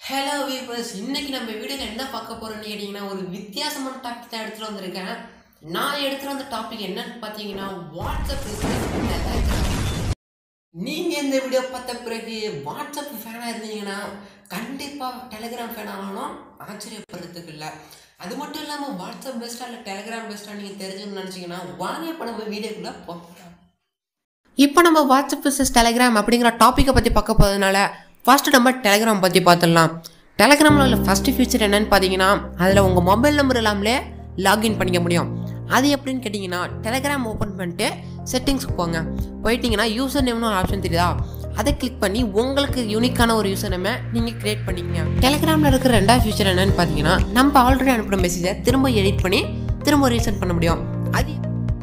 hello viewers இன்னைக்கு நம்ம வீடியோவில் என்ன பார்க்க போறோம்னு கேட்டிங்கன்னா ஒரு வித்தியாசமான டாபிக் தான் எடுத்துகிட்டு வந்திருக்கேன் நான் எடுத்துகிட்டு வந்த டாபிக் என்னன்னு பார்த்தீங்கன்னா வாட்ஸ்அப் நீங்கள் இந்த வீடியோ பார்த்த பிறகு வாட்ஸ்அப் ஃபேனாக இருந்தீங்கன்னா கண்டிப்பாக டெலிகிராம் ஃபேன் ஆகணும் ஆச்சரியப்படுறதுக்கு இல்லை அது மட்டும் இல்லாமல் வாட்ஸ்அப் பெஸ்ட்டாக இல்லை டெலிகிராம் பெஸ்ட்டாக நீங்கள் தெரிஞ்சுக்கணும்னு நினச்சிங்கன்னா வாங்க இப்போ நம்ம வீடியோக்குள்ளே போகலாம் இப்போ நம்ம வாட்ஸ்அப் விசஸ் டெலிகிராம் அப்படிங்கிற டாப்பிக்கை பற்றி பார்க்க போகிறதுனால ஃபர்ஸ்ட் நம்ம டெலிகிராம் பற்றி பார்த்துடலாம் டெலிகிராமில் உள்ள ஃபஸ்ட்டு ஃபீச்சர் என்னன்னு பார்த்தீங்கன்னா அதில் உங்கள் மொபைல் நம்பர் இல்லாமலே லாகின் பண்ணிக்க முடியும் அது எப்படின்னு கேட்டிங்கன்னா டெலிகிராம் ஓப்பன் பண்ணிட்டு செட்டிங்ஸ்க்கு போங்க போயிட்டீங்கன்னா யூசர் நேம்னு ஒரு ஆப்ஷன் தெரியுதா அதை கிளிக் பண்ணி உங்களுக்கு யூனிக்கான ஒரு யூசர் நேமை நீங்கள் கிரியேட் பண்ணிக்கங்க டெலிகிராமில் இருக்கிற ரெண்டாவது ஃபீச்சர் என்னன்னு பார்த்தீங்கன்னா நம்ம ஆல்ரெடி அனுப்புகிற மெசேஜை திரும்ப எடிட் பண்ணி திரும்ப ரீசெண்ட் பண்ண முடியும் அது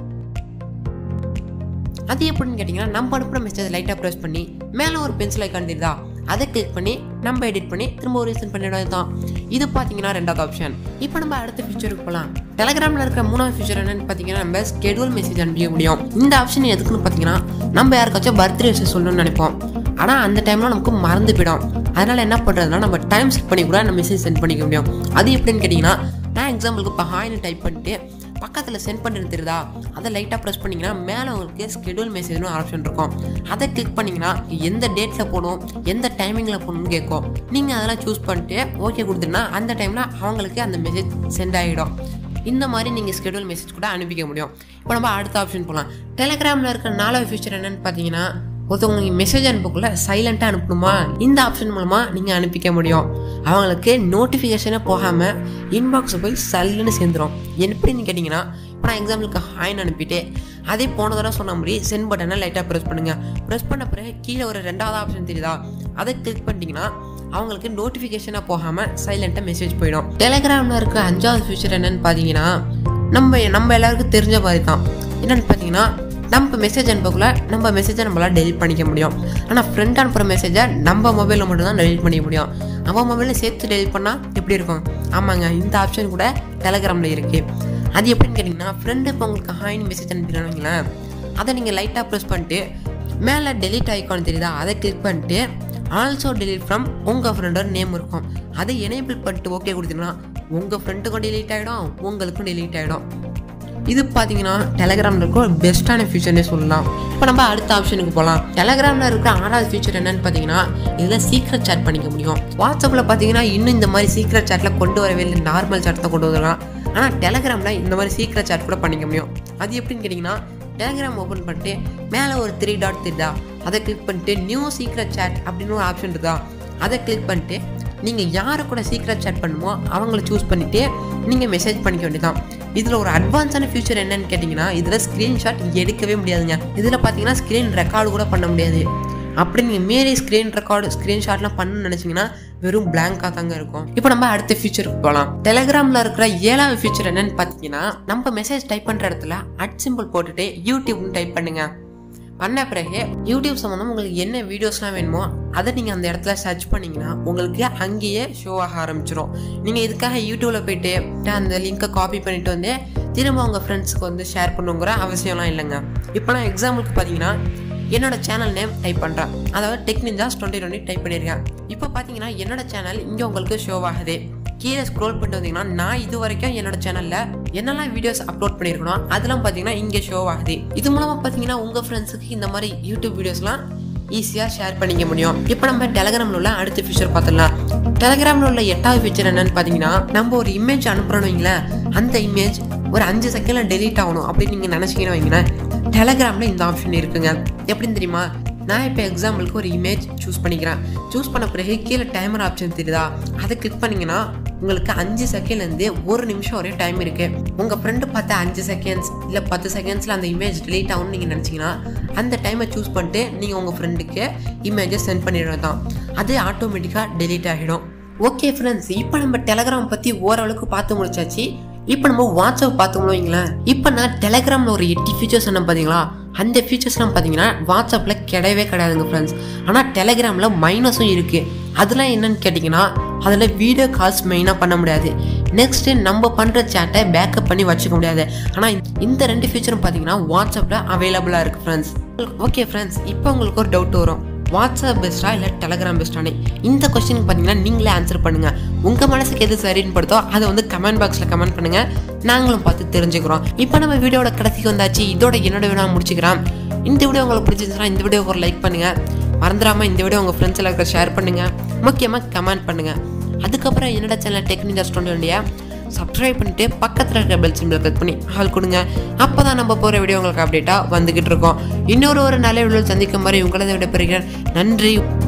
அது எப்படின்னு கேட்டிங்கன்னா நம்ம அனுப்புகிற மெசேஜ் லைட்டாக ப்ரெஸ் பண்ணி மேலே ஒரு பென்சில் ஐக்கான் தெரியுதா அதை கிளிக் பண்ணி நம்ம எடிட் பண்ணி திரும்ப ஒரு ரீசன் பண்ணிடுறது தான் இது பார்த்தீங்கன்னா ரெண்டாவது ஆப்ஷன் இப்போ நம்ம அடுத்த ஃபீச்சருக்கு போகலாம் டெலிகிராமில் இருக்கிற மூணாவது ஃபீச்சர் என்னன்னு பார்த்தீங்கன்னா நம்ம ஸ்கெடியூல் மெசேஜ் அனுப்பிக்க முடியும் இந்த ஆப்ஷன் எதுக்குன்னு பார்த்தீங்கன்னா நம்ம யாருக்காச்சும் பர்த்டே விஷயம் சொல்லணும்னு நினைப்போம் ஆனால் அந்த டைமில் நமக்கு மறந்து போயிடும் அதனால் என்ன பண்ணுறதுனா நம்ம டைம் செட் பண்ணி கூட நம்ம மெசேஜ் சென்ட் பண்ணிக்க முடியும் அது எப்படின்னு கேட்டிங்கன்னா நான் எக்ஸாம்பிளுக்கு இப்போ ஹாய்னு டைப் பண்ணிட்டு பக்கத்தில் சென்ட் பண்ணிட்டு தெரியுதா அதை லைட்டாக ப்ரெஸ் பண்ணிங்கன்னா மேலே உங்களுக்கு ஸ்கெடியூல் மெசேஜ்னு ஆப்ஷன் இருக்கும் அதை கிளிக் பண்ணிங்கன்னா எந்த டேட்டில் போகணும் எந்த டைமிங்கில் போகணும்னு கேட்கும் நீங்கள் அதெல்லாம் சூஸ் பண்ணிட்டு ஓகே கொடுத்துருன்னா அந்த டைமில் அவங்களுக்கு அந்த மெசேஜ் சென்ட் ஆகிடும் இந்த மாதிரி நீங்கள் ஸ்கெடியூல் மெசேஜ் கூட அனுப்பிக்க முடியும் இப்போ நம்ம அடுத்த ஆப்ஷன் போகலாம் டெலிகிராமில் இருக்கிற நாலாவது ஃபீச்சர் என்னன்னு பார்த்தீங்கன்னா ஒருத்தவங்க மெசேஜ் அனுப்பக்குள்ள சைலண்ட்டாக அனுப்பணுமா இந்த ஆப்ஷன் மூலமாக நீங்கள் அனுப்பிக்க முடியும் அவங்களுக்கு நோட்டிஃபிகேஷனே போகாமல் இன்பாக்ஸை போய் சல்லுன்னு சேர்ந்துடும் எப்படின்னு கேட்டிங்கன்னா இப்போ நான் எக்ஸாம்பிளுக்கு ஹாய்னு அனுப்பிட்டு அதே போன தடவை சொன்ன மாதிரி சென்ட் பட்டனை லைட்டாக ப்ரெஸ் பண்ணுங்கள் ப்ரெஸ் பண்ண பிறகு கீழே ஒரு ரெண்டாவது ஆப்ஷன் தெரியுதா அதை கிளிக் பண்ணிட்டீங்கன்னா அவங்களுக்கு நோட்டிஃபிகேஷனாக போகாமல் சைலண்ட்டாக மெசேஜ் போயிடும் டெலிகிராமில் இருக்க அஞ்சாவது ஃபியூச்சர் என்னன்னு பார்த்தீங்கன்னா நம்ம நம்ம எல்லாருக்கும் தெரிஞ்ச மாதிரி தான் என்னென்னு பார்த்தீங்கன்னா நம்ம மெசேஜ் அனுப்பக்குள்ள நம்ம மெசேஜை நம்மளால் டெலிட் பண்ணிக்க முடியும் ஆனால் ஃப்ரெண்ட் அனுப்புகிற மெசேஜை நம்ம மொபைலில் மட்டும் தான் டெலிட் பண்ணிக்க முடியும் அவன் மொபைலில் சேர்த்து டெலிட் பண்ணால் எப்படி இருக்கும் ஆமாங்க இந்த ஆப்ஷன் கூட டெலிகிராமில் இருக்குது அது எப்படின்னு கேட்டிங்கன்னா ஃப்ரெண்டு இப்போ உங்களுக்கு ஹாய்னு மெசேஜ் அனுப்பிடுறாங்களேன் அதை நீங்கள் லைட்டாக ப்ரெஸ் பண்ணிட்டு மேலே டெலிட் ஐக்கான் தெரியுதா அதை கிளிக் பண்ணிட்டு ஆல்சோ டெலிட் ஃப்ரம் உங்கள் ஃப்ரெண்டோட நேம் இருக்கும் அதை எனேபிள் பண்ணிட்டு ஓகே கொடுத்தீங்கன்னா உங்கள் ஃப்ரெண்டுக்கும் டெலீட் ஆகிடும் உங்களுக்கும் டெலீட் ஆகிடும் இது பார்த்தீங்கன்னா டெலகிராமில் இருக்க ஒரு பெஸ்ட்டான ஃபீச்சர்னே சொல்லலாம் இப்போ நம்ம அடுத்த ஆப்ஷனுக்கு போகலாம் டெலகிராமில் இருக்கிற ஆறாவது ஃபீச்சர் என்னன்னு பார்த்தீங்கன்னா இதில் சீக்ரெட் சேட் பண்ணிக்க முடியும் வாட்ஸ்அப்பில் பார்த்தீங்கன்னா இன்னும் இந்த மாதிரி சீக்ரெட் சேட்டில் கொண்டு வரவே இல்லை நார்மல் சேட் தான் கொண்டு வரலாம் ஆனால் டெலகிராமில் இந்த மாதிரி சீக்ரெட் சேட் கூட பண்ணிக்க முடியும் அது எப்படின்னு கேட்டிங்கன்னா டெலகிராம் ஓப்பன் பண்ணிட்டு மேலே ஒரு த்ரீ டாட் தெரியுதா அதை கிளிக் பண்ணிட்டு நியூ சீக்ரெட் சேட் அப்படின்னு ஒரு ஆப்ஷன் இருக்குதா அதை கிளிக் பண்ணிட்டு நீங்கள் யாரை கூட சீக்ரெட் சேட் பண்ணுமோ அவங்கள சூஸ் பண்ணிவிட்டு நீங்கள் மெசேஜ் பண்ணிக்க வேண்டியதான் இதில் ஒரு அட்வான்ஸான ஃபியூச்சர் என்னன்னு கேட்டிங்கன்னா இதில் ஸ்க்ரீன்ஷாட் எடுக்கவே முடியாதுங்க இதில் பார்த்தீங்கன்னா ஸ்க்ரீன் ரெக்கார்டு கூட பண்ண முடியாது அப்படி நீங்கள் மீறி ஸ்க்ரீன் ரெக்கார்டு ஸ்க்ரீன்ஷாட்லாம் பண்ணணும்னு நினச்சிங்கன்னா வெறும் பிளாங்காக தாங்க இருக்கும் இப்போ நம்ம அடுத்த ஃபீச்சருக்கு போகலாம் டெலிகிராமில் இருக்கிற ஏழாவது ஃபீச்சர் என்னன்னு பார்த்தீங்கன்னா நம்ம மெசேஜ் டைப் பண்ணுற இடத்துல அட் சிம்பிள் போட்டுட்டு யூடியூப்னு டைப் பண்ணுங்க பண்ண பிறகு யூடியூப் சம்மந்தம் உங்களுக்கு என்ன வீடியோஸ்லாம் வேணுமோ அதை நீங்கள் அந்த இடத்துல சர்ச் பண்ணிங்கன்னா உங்களுக்கு அங்கேயே ஷோ ஆக ஆரம்பிச்சிடும் நீங்கள் இதுக்காக யூடியூப்பில் போயிட்டு அந்த லிங்க்கை காப்பி பண்ணிட்டு வந்து திரும்ப உங்கள் ஃப்ரெண்ட்ஸுக்கு வந்து ஷேர் பண்ணுங்கிற அவசியம்லாம் இல்லைங்க இப்போ நான் எக்ஸாம்பிளுக்கு பார்த்தீங்கன்னா என்னோட சேனல் நேம் டைப் பண்ணுறேன் அதாவது tech ninjas twenty twenty type பண்ணியிருக்கேன் இப்போ பார்த்தீங்கன்னா என்னோட சேனல் இங்கே உங்களுக்கு ஷோ ஆகுது கீழே ஸ்க்ரோல் பண்ணிட்டு வந்தீங்கன்னா நான் இது வரைக்கும் என்னோட சேனலில் என்னெல்லாம் வீடியோஸ் அப்லோட் பண்ணியிருக்கணும் அதெல்லாம் பார்த்தீங்கன்னா இங்கே ஷோ ஆகுது இது மூலமாக பார்த்தீங்கன்னா உங்கள் ஃப்ரெண்ட்ஸுக்கு இந்த மாதிரி யூடியூப் வீடியோஸ்லாம் ஈஸியாக ஷேர் பண்ணிக்க முடியும் இப்போ நம்ம டெலகிராமில் உள்ள அடுத்த ஃபீச்சர் பார்த்துடலாம் டெலகிராமில் உள்ள எட்டாவது ஃபீச்சர் என்னன்னு பார்த்தீங்கன்னா நம்ம ஒரு இமேஜ் அனுப்புகிறோம் வைங்களேன் அந்த இமேஜ் ஒரு அஞ்சு செகண்டில் டெலீட் ஆகணும் அப்படின்னு நீங்கள் நினச்சிங்கன்னு வைங்களேன் டெலகிராமில் இந்த ஆப்ஷன் இருக்குங்க எப்படின்னு தெரியுமா நான் இப்போ எக்ஸாம்பிளுக்கு ஒரு இமேஜ் சூஸ் பண்ணிக்கிறேன் சூஸ் பண்ண பிறகு கீழே டைமர் ஆப்ஷன் தெரியுதா அதை கிளிக் பண்ணிங்கன்னா உங்களுக்கு அஞ்சு செகண்ட்லேருந்து ஒரு நிமிஷம் வரையும் டைம் இருக்குது உங்கள் ஃப்ரெண்டு பார்த்த அஞ்சு செகண்ட்ஸ் இல்லை பத்து செகண்ட்ஸில் அந்த இமேஜ் delete ஆகும்னு நீங்கள் நினச்சிங்கன்னா அந்த டைமை சூஸ் பண்ணிட்டு நீங்கள் உங்கள் ஃப்ரெண்டுக்கு இமேஜை சென்ட் பண்ணிடுறது தான் அது ஆட்டோமேட்டிக்காக delete ஆகிடும் ஓகே ஃப்ரெண்ட்ஸ் இப்போ நம்ம டெலகிராம் பற்றி ஓரளவுக்கு பார்த்து முடிச்சாச்சு இப்போ நம்ம வாட்ஸ்அப் பார்த்தோம்னு வைங்களேன் இப்போ நான் டெலகிராமில் ஒரு எட்டு ஃபீச்சர்ஸ் என்ன பார்த்தீங்களா அந்த ஃபீச்சர்ஸ்லாம் பார்த்தீங்கன்னா வாட்ஸ்அப்பில் கிடையவே கிடையாதுங்க ஃப்ரெண்ட்ஸ் ஆனால் டெலகிராமில் மைனஸும் இருக்குது அதெல்லாம் என்னன்னு கேட்டிங்கன்னா அதில் வீடியோ கால்ஸ் மெயினாக பண்ண முடியாது நெக்ஸ்ட்டு நம்ம பண்ணுற சேட்டை பேக்கப் பண்ணி வச்சுக்க முடியாது ஆனால் இந்த ரெண்டு ஃபீச்சரும் பார்த்தீங்கன்னா வாட்ஸ்அப்பில் அவைலபிளாக இருக்குது ஃப்ரெண்ட்ஸ் ஓகே ஃப்ரெண்ட்ஸ் இப்போ உங்களுக்கு ஒரு டவுட் வரும் வாட்ஸ்அப் பெஸ்ட்டா இல்லை டெலகிராம் பெஸ்ட்டானே இந்த கொஸ்டினுக்கு பார்த்தீங்கன்னா நீங்களே ஆன்சர் பண்ணுங்கள் உங்கள் மனசுக்கு எது சரின்னு படுத்தோ அதை வந்து கமெண்ட் பாக்ஸில் கமெண்ட் பண்ணுங்கள் நாங்களும் பார்த்து தெரிஞ்சுக்கிறோம் இப்போ நம்ம வீடியோட கடைசிக்கு வந்தாச்சு இதோட என்னோட வீடியோ நான் முடிச்சுக்கிறேன் இந்த வீடியோ உங்களுக்கு பிடிச்சிருந்துச்சுன்னா இந்த வீடியோக்கு ஒரு லைக் பண்ணுங்கள் மறந்துடாமல் இந்த வீடியோ உங்கள் ஃப்ரெண்ட்ஸ் எல்லாருக்கும் ஷேர் பண்ணுங்கள் முக்கியமாக கமெண்ட் பண்ணுங்கள் அதுக்கப்புறம் என்னோட சேனல் டெக்னிக்கல் ஸ்டூடியோடைய சப்ஸ்கிரைப் பண்ணிட்டு பக்கத்தில் இருக்க பெல் சிம்பிள் கிளிக் பண்ணி ஆள் கொடுங்க அப்போ தான் நம்ம போகிற வீடியோ உங்களுக்கு அப்டேட்டாக வந்துக்கிட்டு இருக்கோம் இன்னொரு ஒரு நல்ல வீடியோ சந்திக்கும் மாதிரி உங்களது விட பெறுகிறேன் நன்றி